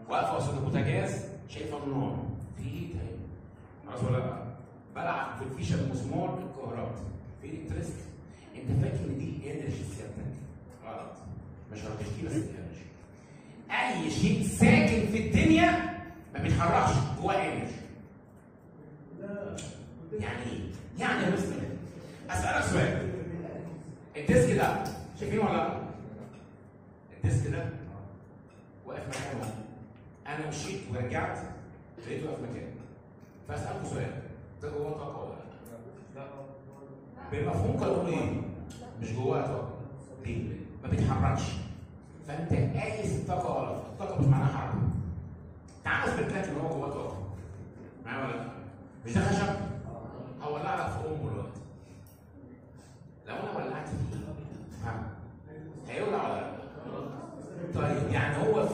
واقفه قصاد البوتاجاز شايفه النار في ايه تاني خلاص ولا لا بلعب في الفيشه المسمار الكهرباء في الكتريسك انت فاكر ان دي انرجي سيادتك غلط مش هتشتكي بس دي انرجي اي شيء ساكن في الدنيا ما بيتحركش جواه انرجي يعني ايه؟ يعني يا مستر اسالك سؤال الديسك ده شايفينه ولا لا؟ الديسك ده واقف مكانه انا مشيت ورجعت لقيته واقف مكانه فاسالكم سؤال ده جواه طاقه ولا لا؟ بمفهوم قانوني مش جواه طاقه ليه؟ ما بيتحركش فانت قايس الطاقه غلط الطاقه مش معناها حركه تعال اثبت لك ان هو جواه طاقه معايا ولا لا؟ مش ده خشب